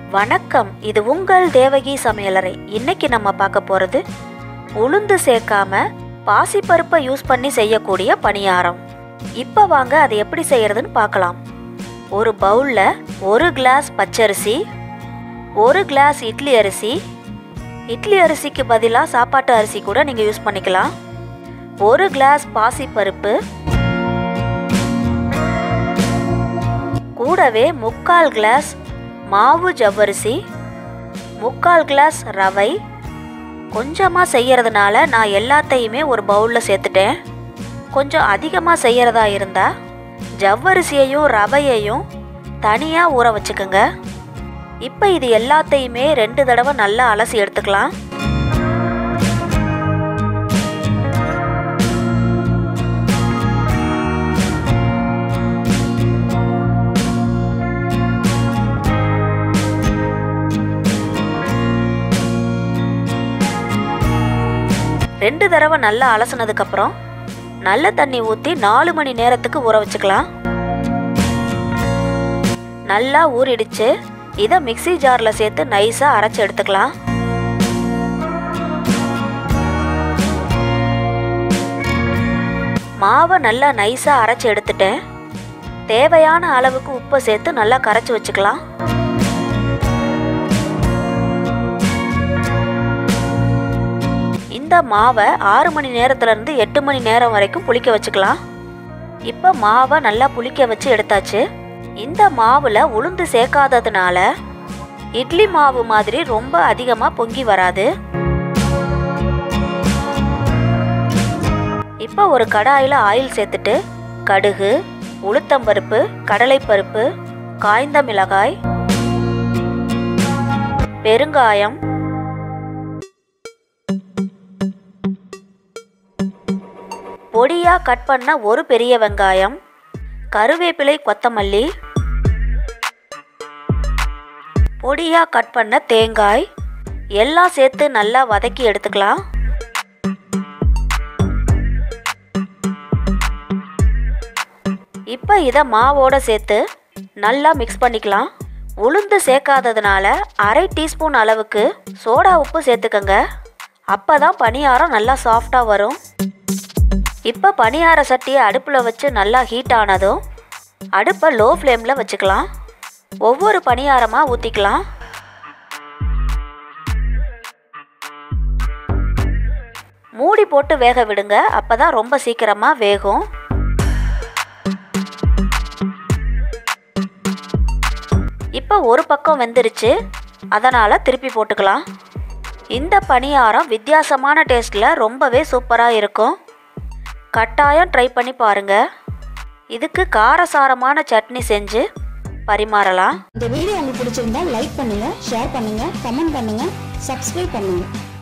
வணக்கம் இது உங்கள் தேவகி சமையலறை இன்னைக்கு நம்ம பார்க்க போகிறது உளுந்து சேர்க்காம பாசிப்பருப்பை யூஸ் பண்ணி செய்யக்கூடிய பணியாரம் இப்போ வாங்க அதை எப்படி செய்யறதுன்னு பார்க்கலாம் ஒரு பவுலில் ஒரு கிளாஸ் பச்சரிசி ஒரு கிளாஸ் இட்லி அரிசி இட்லி அரிசிக்கு பதிலாக சாப்பாட்டு அரிசி கூட நீங்கள் யூஸ் பண்ணிக்கலாம் ஒரு கிளாஸ் பாசிப்பருப்பு கூடவே முக்கால் கிளாஸ் மாவு ஜவ்வரிசி முக்கால் கிளாஸ் ரவை கொஞ்சமாக செய்யறதுனால நான் எல்லாத்தையுமே ஒரு பவுலில் சேர்த்துட்டேன் கொஞ்சம் அதிகமாக செய்யறதா இருந்தால் ஜவ்வரிசியையும் ரவையையும் தனியாக ஊற வச்சுக்கோங்க இப்போ இது எல்லாத்தையுமே ரெண்டு தடவை நல்லா அலசி எடுத்துக்கலாம் ரெண்டு தடவை நல்லா அலசினதுக்கப்புறம் நல்ல தண்ணி ஊற்றி நாலு மணி நேரத்துக்கு ஊற வச்சுக்கலாம் நல்லா ஊறிடுச்சு இதை மிக்ஸி ஜாரில் சேர்த்து நைஸாக அரைச்சி எடுத்துக்கலாம் மாவை நல்லா நைஸாக அரைச்சி எடுத்துட்டேன் தேவையான அளவுக்கு உப்பை சேர்த்து நல்லா கரைச்சி வச்சுக்கலாம் இந்த மாவை ஆறு மணி நேரத்துலேருந்து எட்டு மணி நேரம் வரைக்கும் புளிக்க வச்சுக்கலாம் இப்போ மாவை நல்லா புளிக்க வச்சு எடுத்தாச்சு இந்த மாவில் உளுந்து சேர்க்காததுனால இட்லி மாவு மாதிரி ரொம்ப அதிகமாக பொங்கி வராது இப்போ ஒரு கடாயில் ஆயில் சேர்த்துட்டு கடுகு உளுத்தம்பருப்பு கடலைப்பருப்பு காய்ந்த மிளகாய் பெருங்காயம் பொடியாக கட் பண்ண ஒரு பெரிய வெங்காயம் கருவேப்பிலை கொத்தமல்லி பொடியாக கட் பண்ண தேங்காய் எல்லாம் சேர்த்து நல்லா வதக்கி எடுத்துக்கலாம் இப்போ இதை மாவோட சேர்த்து நல்லா மிக்ஸ் பண்ணிக்கலாம் உளுந்து சேர்க்காததுனால அரை டீஸ்பூன் அளவுக்கு சோடா உப்பு சேர்த்துக்கங்க அப்போ தான் பணியாரம் நல்லா சாஃப்டாக வரும் இப்போ பணியார சட்டியை அடுப்பில் வச்சு நல்லா ஹீட் ஆனதும் அடுப்பை லோ ஃப்ளேமில் வச்சுக்கலாம் ஒவ்வொரு பணியாரமாக ஊற்றிக்கலாம் மூடி போட்டு வேக விடுங்க அப்போ தான் ரொம்ப சீக்கிரமாக வேகும் இப்போ ஒரு பக்கம் வெந்துருச்சு அதனால் திருப்பி போட்டுக்கலாம் இந்த பணியாரம் வித்தியாசமான டேஸ்ட்டில் ரொம்பவே சூப்பராக இருக்கும் கட்டாயம் ட்ரை பண்ணி பாருங்க இதுக்கு காரசாரமான சட்னி செஞ்சு பரிமாறலாம் இந்த வீடியோ உங்களுக்கு பிடிச்சிருந்தா லைக் பண்ணுங்க ஷேர் பண்ணுங்க கமெண்ட் பண்ணுங்க சப்ஸ்கிரைப் பண்ணுங்க